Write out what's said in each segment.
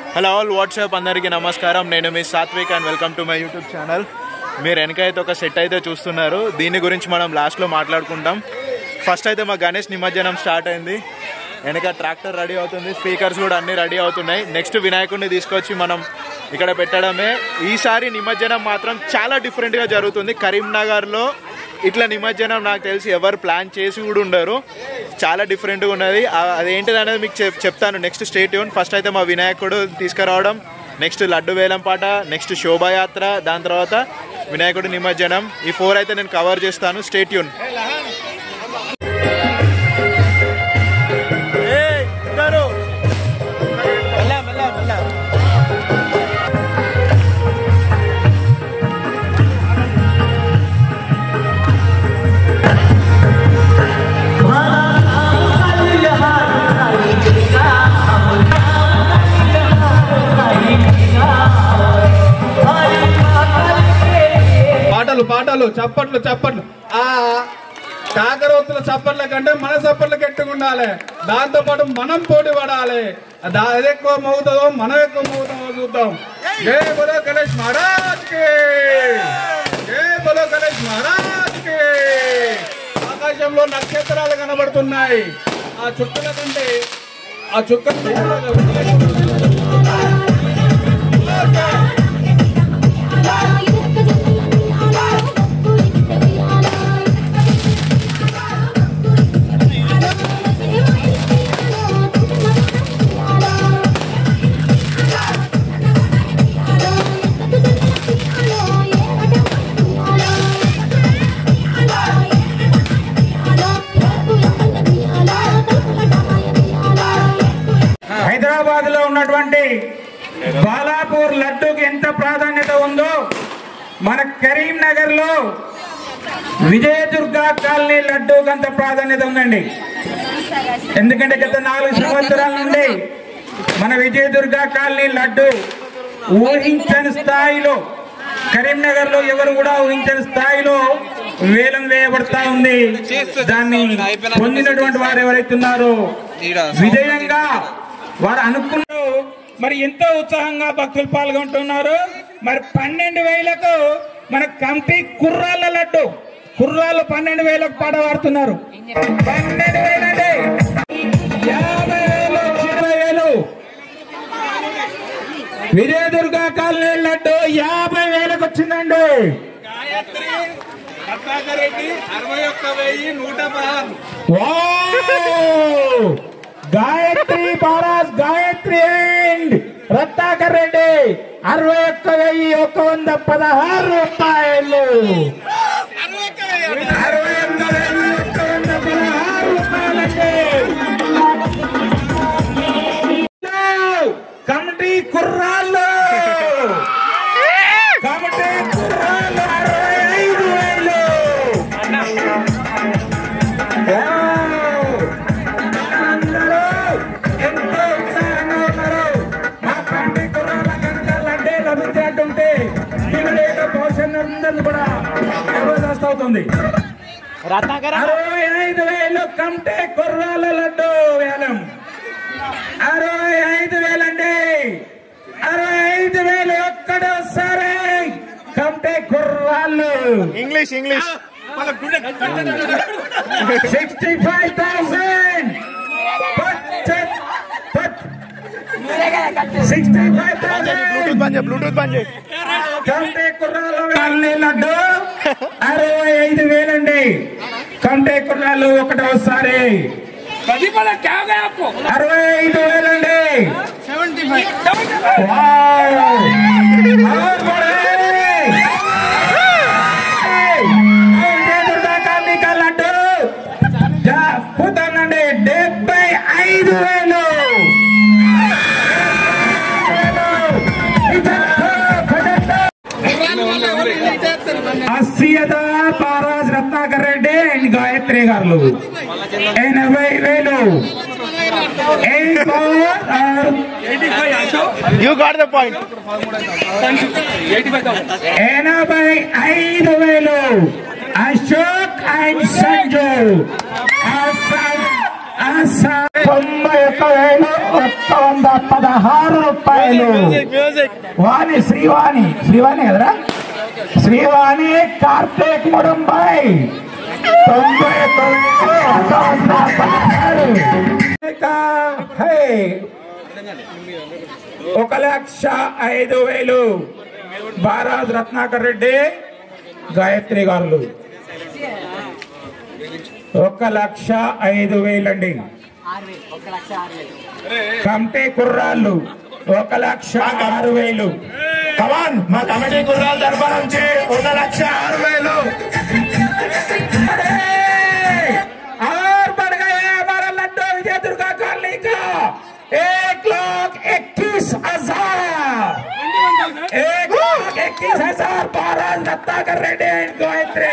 Hello all WhatsApp అందరికీ నమస్కారం నేను మీ Sathvik and welcome to my YouTube channel మీరు వెనక అయితే ఒక సెట్ అయితే చూస్తున్నారు దీని గురించి మనం లాస్ట్లో మాట్లాడుకుంటాం ఫస్ట్ అయితే మా గణేష్ నిమజ్జనం స్టార్ట్ అయింది వెనక ట్రాక్టర్ రెడీ అవుతుంది స్పీకర్స్ కూడా అన్నీ రెడీ అవుతున్నాయి నెక్స్ట్ వినాయకుడిని తీసుకొచ్చి మనం ఇక్కడ పెట్టడమే ఈసారి నిమజ్జనం మాత్రం చాలా డిఫరెంట్గా జరుగుతుంది కరీంనగర్లో ఇట్లా నిమజ్జనం నాకు తెలిసి ఎవరు ప్లాన్ చేసి కూడా ఉండరు చాలా డిఫరెంట్గా ఉన్నది ఆ- అదేంటిది అనేది మీకు చెప్- చెప్తాను నెక్స్ట్ స్టేట్ యూన్ ఫస్ట్ అయితే మా వినాయకుడు తీసుకురావడం నెక్స్ట్ లడ్డు వేలం పాట నెక్స్ట్ శోభాయాత్ర దాని తర్వాత వినాయకుడు నిమజ్జనం ఈ ఫోర్ అయితే నేను కవర్ చేస్తాను స్టేట్ యూన్ పాటలు పాటలు చప్పట్లు చప్పట్లు ఆ కాకరవత్తుల చప్పట్ల కంటే మన చప్పట్లు గట్టిగా ఉండాలి దాంతో పాటు మనం పోటీ పడాలి దా- అది ఎక్కువ మోగుతుందో మనం ఎక్కువ మోగుతామో చూద్దాం జై బలో గణేష్ మహారాజ్ కి జై బలో గణేష్ మహారాజ్ కి ఆకాశంలో నక్షత్రాలు కనబడుతున్నాయి ఆ చుక్కల కంటే ఆ చుక్కలు హైదరాబాద్ లో ఉన్నటువంటి బాలాపూర్ లడ్డూకి ఎంత ప్రాధాన్యత ఉందో మన కరీంనగర్ లో విజయదుర్గ కాలనీ లడ్డూకి అంత ప్రాధాన్యత ఉందండి ఎందుకంటే గత నాలుగు సంవత్సరాల నుండి మన విజయదుర్గ కాలనీ లడ్డు ఊహించని స్థాయిలో కరీంనగర్ లో ఎవరు కూడా ఊహించని స్థాయిలో వేలం వేయబడతా ఉంది దాన్ని పొందినటువంటి వారు ఎవరైతే ఉన్నారో విజయంగా వారు అనుకున్నారు మరి ఎంతో ఉత్సాహంగా భక్తులు పాల్గొంటున్నారు మరి పన్నెండు వేలకు మన కమిటీ కుర్రాళ్ళ లడ్డు కుర్రాళ్ళు పన్నెండు వేలకు పాట పాడుతున్నారు పన్నెండు వేలండి యాభై వేలు ఇరవై వేలు విజయదుర్గ కాలనీ లడ్డు యాభై వేలకు వచ్చిందండి వావ్! గాయత్రి పారాస్ గాయత్రి అండ్ రత్నాకర్ రెడ్డి అరవై ఒక్క వెయ్యి ఒక వంద పదహారు రూపాయలు అరవై ఒక్క వెయ్యి ఒక్క వంద పదహారు రూపాయలండి కమిటీ కుర్రాళ్ళు కమిటీ కుర్రాళ్ళు అరవై ఐదు వేలు అందరూ ఎంతో ఉత్సాహంగా ఉన్నారు మా కమిటీ కుర్రాళ్ళ కనుక లడ్డే లభించినట్టుంటే పిల్లల భవిష్యత్తు కూడా జబర్దస్త్ అవుతుంది అరవై ఐదు వేలు కమిటీ కుర్రాళ్ళ లడ్డు వేలం అరవై ఐదు వేలండి అరవై ఐదు వేలు ఒక్కడోసారి కమిటీ కుర్రాళ్ళు English English sixty five thousand sixty five thousand Bluetooth బంద్ చేయి బ్లూటూత్ బంద్ చేయి కంటే కుర్రాలు కాలనీ లడ్డు అరవై ఐదు వేలండి కంటే కుర్రాలు ఒకటోసారి అరవై ఐదు వేలండి వావ్! और बड़े! విజయదుర్గ కాలనీ కా లడ్డు జా- పోతానండి డెబ్బై ఐదు వేలు अस्सी हजार पाराज रत्नाकर रेड्डी అండ్ గాయత్రి గారు ఎనభై వేలు ఎయిట్ ఫోర్ ఆరు యూ గాట్ ద పాయింట్ ఎనభై ఐదు వేలు అశోక్ అండ్ సంజు తొంభై ఒక్క వేలు ఒక్క వంద పదహారు రూపాయలు వాణి శ్రీవాణి శ్రీవాణి కదరా శ్రీవాణి కార్తీక్ ముడుంబై తొంభై ఒక్క వేలు ఒక్క వంద పదహారు ఇంకా, హే, ఒక లక్ష ఐదు వేలు బారాజ్ రత్నాకర్ రెడ్డి గాయత్రి గారు ఒక లక్ష ఐదు వేలండి కమిటీ కుర్రాళ్ళు ఒక లక్ష ఆరు వేలు కమాన్ మా కమిటీ కుర్రాళ్ళ తరఫు నుంచి ఒక లక్ష ఆరు వేలు और बढ़ गए हमारा लड्डू विजय दुर्गा कॉलोनी का एक लाख इक्कीस हजार एक लाख इक्कीस हजार बारह रत्नाकर रेड्डी एंड गायत्री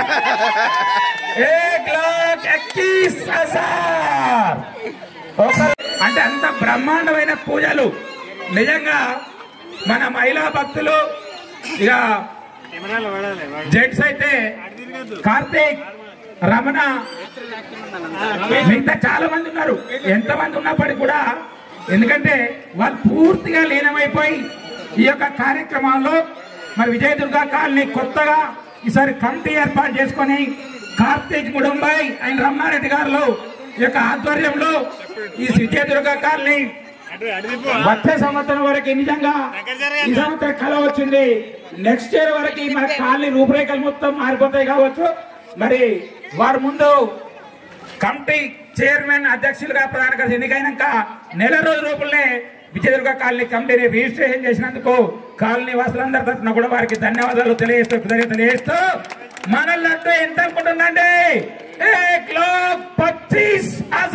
एक लाख इक्कीस हजार ఒక- అంటే అంత బ్రహ్మాండమైన పూజలు నిజంగా మన మహిళా భక్తులు ఇక జెంట్స్ అయితే కార్తీక్ రమణ మిగతా చాలా మంది ఉన్నారు ఎంత మంది ఉన్నప్పటికీ కూడా ఎందుకంటే వాళ్ళు పూర్తిగా లీనమైపోయి ఈ యొక్క కార్యక్రమాల్లో మరి విజయదుర్గ కాలనీ కొత్తగా ఈసారి కమిటీ ఏర్పాటు చేసుకొని కార్తీక్ ముడుంబై అండ్ రమణారెడ్డి గారు ఈ యొక్క ఆధ్వర్యంలో ఈ విజయదుర్గ కాలనీ వచ్చే సంవత్సరం వరకు నిజంగా ఈ సంవత్సరం కళ వచ్చింది నెక్స్ట్ ఇయర్ వరకు మన కాలనీ రూపురేఖలు మొత్తం మారిపోతాయి కావచ్చు మరి వారి ముందు కమిటీ చైర్మన్ అధ్యక్షులుగా ప్రధాన కార్యదర్శి ఎన్నికైనాక నెల రోజుల లోపలనే విజయదుర్గ కాలనీ కమిటీని రిజిస్ట్రేషన్ చేసినందుకు కాలనీ వాసులందరి తరఫున కూడా వారికి ధన్యవాదాలు తెలియజేస్తూ కృతజ్ఞతలు తెలియజేస్తూ మన లడ్డు ఎంత అనుకుంటుందండి ఏక్ లాక్ పచ్చీస్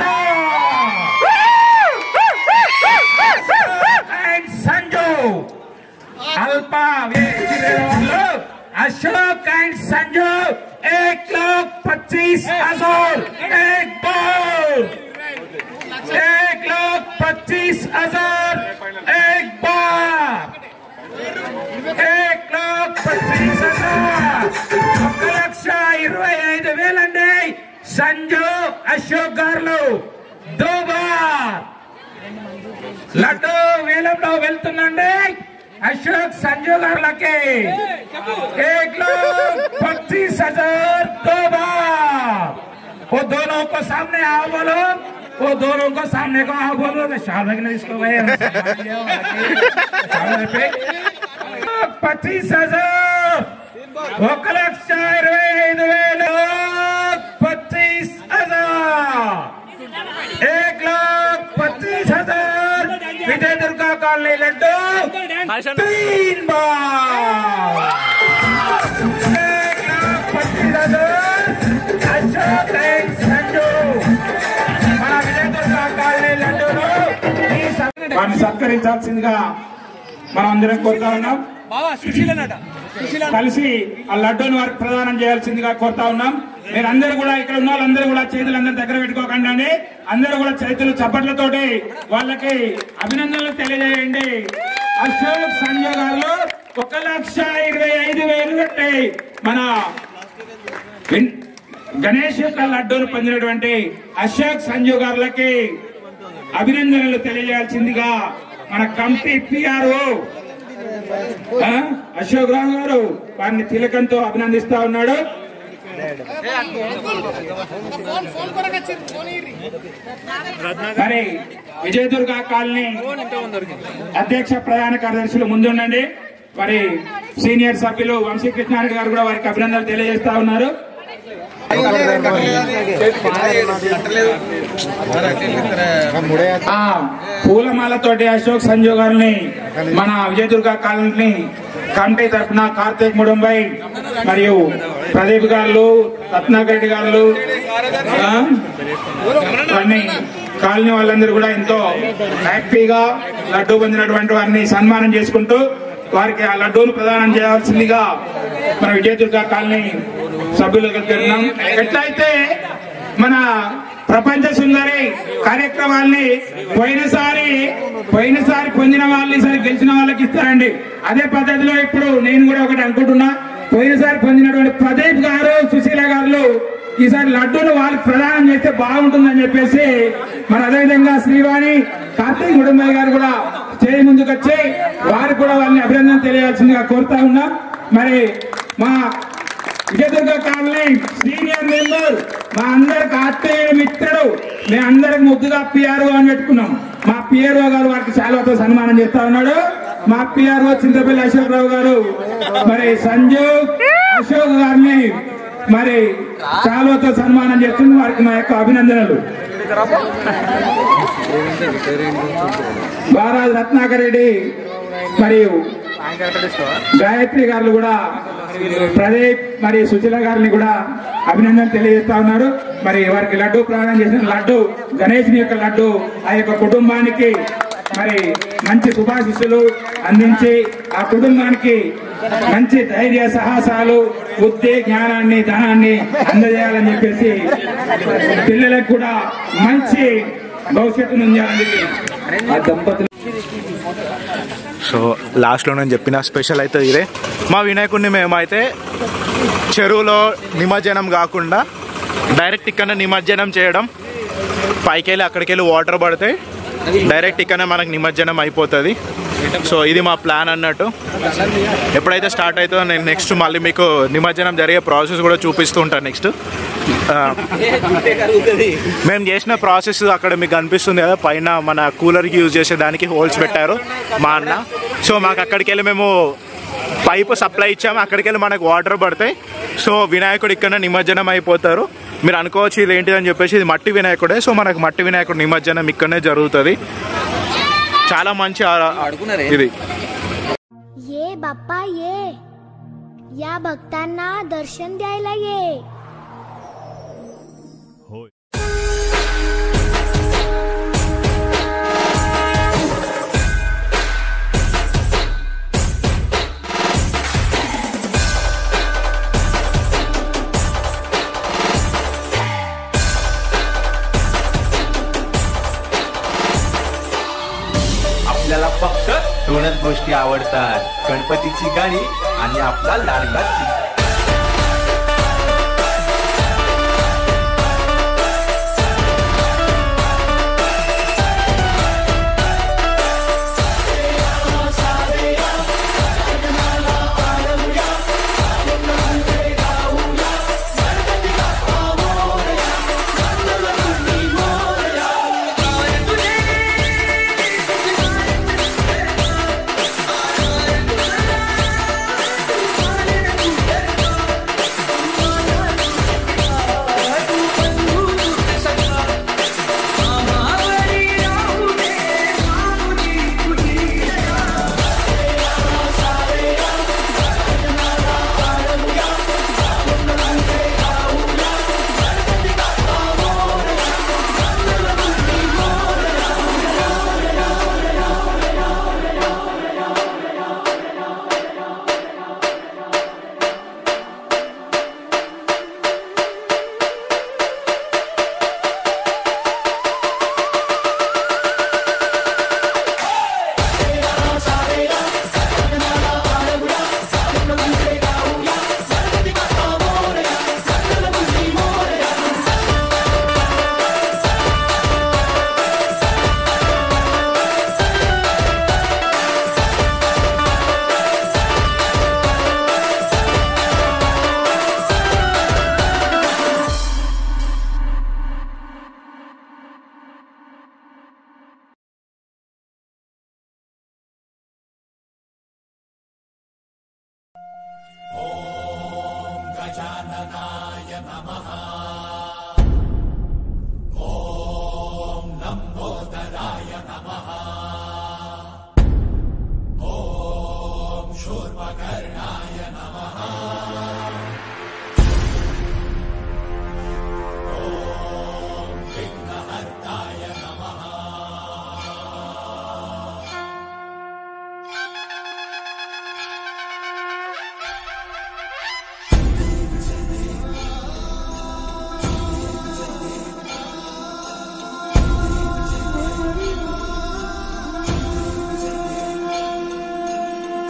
అండ్ సంజు अल्पा वाले अशोक एंड संजू एक लाख पच्चीस हजार एक बार एक लाख पच्चीस हजार एक बार एक लाख पच्चीस हजार ఒక లక్ష ఇరవై ఐదు వేలండి సంజు అశోక్ గారు దో బార్ లడ్డు వేలంలో వెళ్తుందండి अशोक संजू गारलाके एक लाख पच्चीस हजार दो बार वो दोनों को सामने आओ बोलो वो दोनों को सामने को आओ बोलो तो शाहरुख ने इसको भाई पच्चीस हजार ఒక లక్ష ఇరవై ఐదు వేలు పచ్చీస్ హజార్ एक लाख पच्चीस हजार विजय दुर्गा कॉलोनी लड्डू तीन बार एक लाख पच्चीस हजार अशोक एंड संजू మన విజయ దుర్గా కాలనీ లడ్డూను ఈ సభ- వారిని సత్కరించాల్సిందిగా మనం అందరం కోరుతా ఉన్నాం కలిసి ఆ లడ్డూని వారికి ప్రదానం చేయాల్సిందిగా కోరుతా ఉన్నాం మీరు అందరూ కూడా ఇక్కడ ఉన్న వాళ్ళందరూ కూడా చేతులు అందరి దగ్గర పెట్టుకోకండి అండి అందరూ కూడా చేతులు చప్పట్లతోటి వాళ్ళకి అభినందనలు తెలియజేయండి అశోక్ సంజయ్ గారు ఒక లక్ష ఇరవై ఐదు వేలు పెట్టి మన విన్- గణేష్ యొక్క లడ్డూను పొందినటువంటి అశోక్ సంజు గారులకి అభినందనలు తెలియజేయాల్సిందిగా మన కమిటీ పిఆర్ఓ అశోక్ రావు గారు వారిని తిలకంతో అభినందిస్తా ఉన్నాడు మరి విజయదుర్గ కాలనీ అధ్యక్ష ప్రధాన కార్యదర్శులు ముందుండండి మరి సీనియర్ సభ్యులు వంశీకృష్ణారెడ్డి గారు కూడా వారికి అభినందనలు తెలియజేస్తా ఉన్నారు ఆ పూలమాలతోటి అశోక్ సంజు గారిని మన విజయదుర్గ కాలనీ కమిటీ తరఫున కార్తీక్ ముడుంబై మరియు ప్రదీప్ గారు రత్నాకర్ రెడ్డి గారు ఆ, వారిని కాలనీ వాళ్ళందరూ కూడా ఎంతో హ్యాపీగా లడ్డూ పొందినటువంటి వారిని సన్మానం చేసుకుంటూ వారికి ఆ లడ్డూను ప్రదానం చేయాల్సిందిగా మన విజయదుర్గ కాలనీ సభ్యులకు తెలుపుతున్నాం ఎట్లయితే మన ప్రపంచ సుందరి కార్యక్రమాల్ని పోయినసారి పోయినసారి పొందిన వాళ్ళు ఈసారి గెలిచిన వాళ్ళకి ఇస్తారండి అదే పద్ధతిలో ఇప్పుడు నేను కూడా ఒకటి అనుకుంటున్నా పోయినసారి పొందినటువంటి ప్రదీప్ గారు సుశీల గారు ఈసారి లడ్డూను వాళ్ళకి ప్రదానం చేస్తే బాగుంటుందని చెప్పేసి మరి అదేవిధంగా శ్రీవాణి కార్తీక్ కుటుంబయ్య గారు కూడా చేయి ముందుకు వచ్చి వారికి కూడా వాళ్ళని అభినందన తెలియాల్సిందిగా కోరుతా ఉన్నాం మరి మా విజయదుర్గ కాలనీ సీనియర్ మెంబర్ మా అందరికి ఆత్మీయ మిత్రుడు మేము అందరికి ముద్దుగా పిఆర్ఓ అని పెట్టుకున్నాం మా పిఆర్ఓ గారు వారికి శాలువతో సన్మానం చేస్తా ఉన్నాడు మా పిఆర్ఓ చింతపల్లి అశోక్ రావు గారు మరి సంజు అశోక్ గారిని మరి శాలువతో సన్మానం చేస్తుంది వారికి మా యొక్క అభినందనలు బారాజ్ రత్నాకర్ రెడ్డి మరియు గాయత్రి గారు కూడా ప్రదీప్ మరి సుశీల గారిని కూడా అభినందన తెలియజేస్తా ఉన్నారు మరి వారికి లడ్డు ప్రదానం చేసిన లడ్డు గణేష్ యొక్క లడ్డు ఆ యొక్క కుటుంబానికి మరి మంచి శుభాశిస్సులు అందించి ఆ కుటుంబానికి మంచి ధైర్య సాహసాలు బుద్ధి జ్ఞానాన్ని ధనాన్ని అందజేయాలని చెప్పేసి పిల్లలకు కూడా మంచి భవిష్యత్తును ఉండాలని ఆ దంపతులు సో లాస్ట్లో నేను చెప్పిన స్పెషల్ అయితే ఇదే మా వినాయకుడిని మేమైతే చెరువులో నిమజ్జనం కాకుండా డైరెక్ట్ ఇక్కడ నిమజ్జనం చేయడం పైకి వెళ్ళి అక్కడికి వెళ్ళి వాటర్ పడితే డైరెక్ట్ ఇక్కడ మనకు నిమజ్జనం అయిపోతుంది సో ఇది మా ప్లాన్ అన్నట్టు ఎప్పుడైతే స్టార్ట్ అవుతుందో నేను నెక్స్ట్ మళ్ళీ మీకు నిమజ్జనం జరిగే ప్రాసెస్ కూడా చూపిస్తూ ఉంటాను నెక్స్ట్ మేము చేసిన ప్రాసెస్ అక్కడ మీకు కనిపిస్తుంది కదా పైన మన కూలర్కి యూజ్ చేసే దానికి హోల్స్ పెట్టారు మా అన్న సో మాకు అక్కడికి వెళ్ళి మేము పైపు సప్లై ఇచ్చాము అక్కడికి వెళ్ళి మనకు వాటర్ పడతాయి సో వినాయకుడు ఇక్కడ నిమజ్జనం అయిపోతారు మీరు అనుకోవచ్చు ఇది ఏంటిదని చెప్పేసి ఇది మట్టి వినాయకుడే సో మనకు మట్టి వినాయకుడు నిమజ్జనం ఇక్కడనే జరుగుతుంది చాలా మంచి ఆ- ఇది ये बाप्पा ये या भक्तांना दर्शन द्यायला ये आपल्याला फक्त दोनच गोष्टी आवडतात गणपतीची गाणी आणि आपला लाडका चिमणा.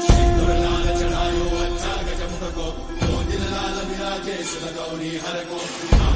गौरी हर को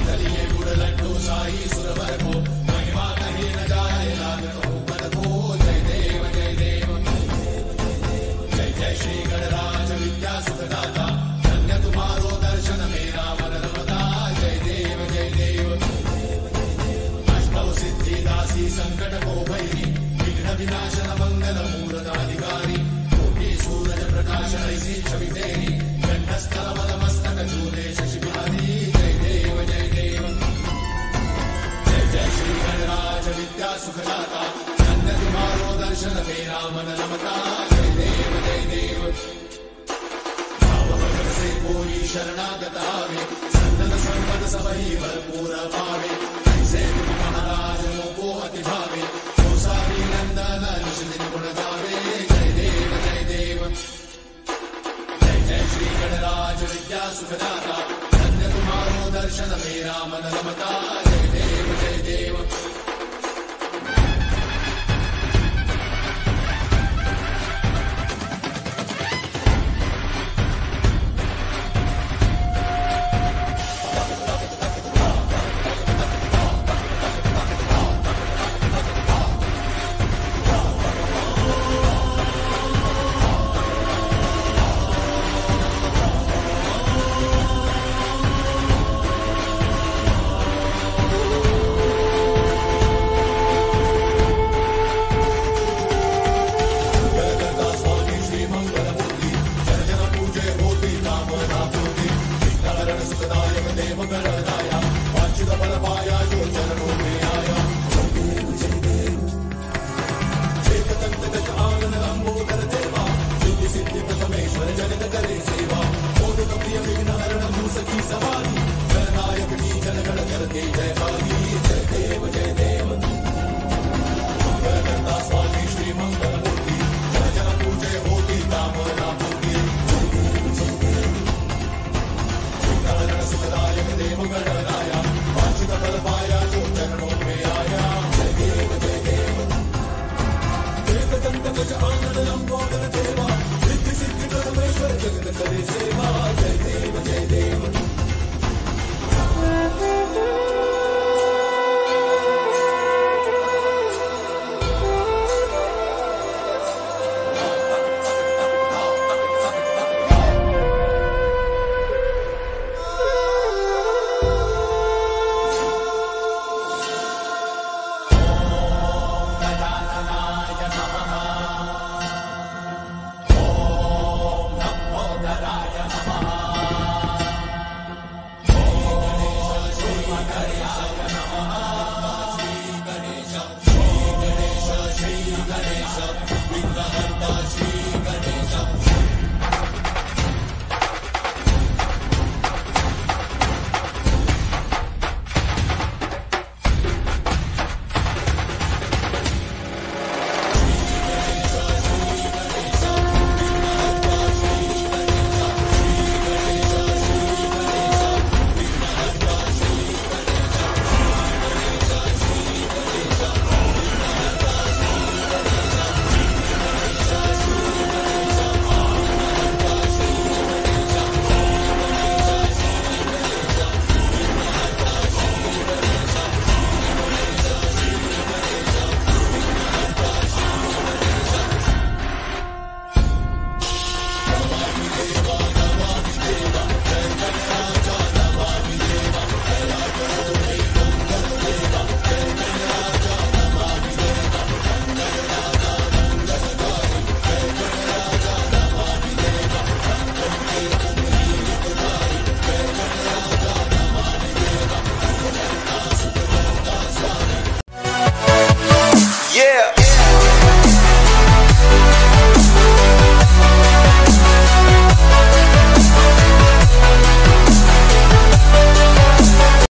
Jai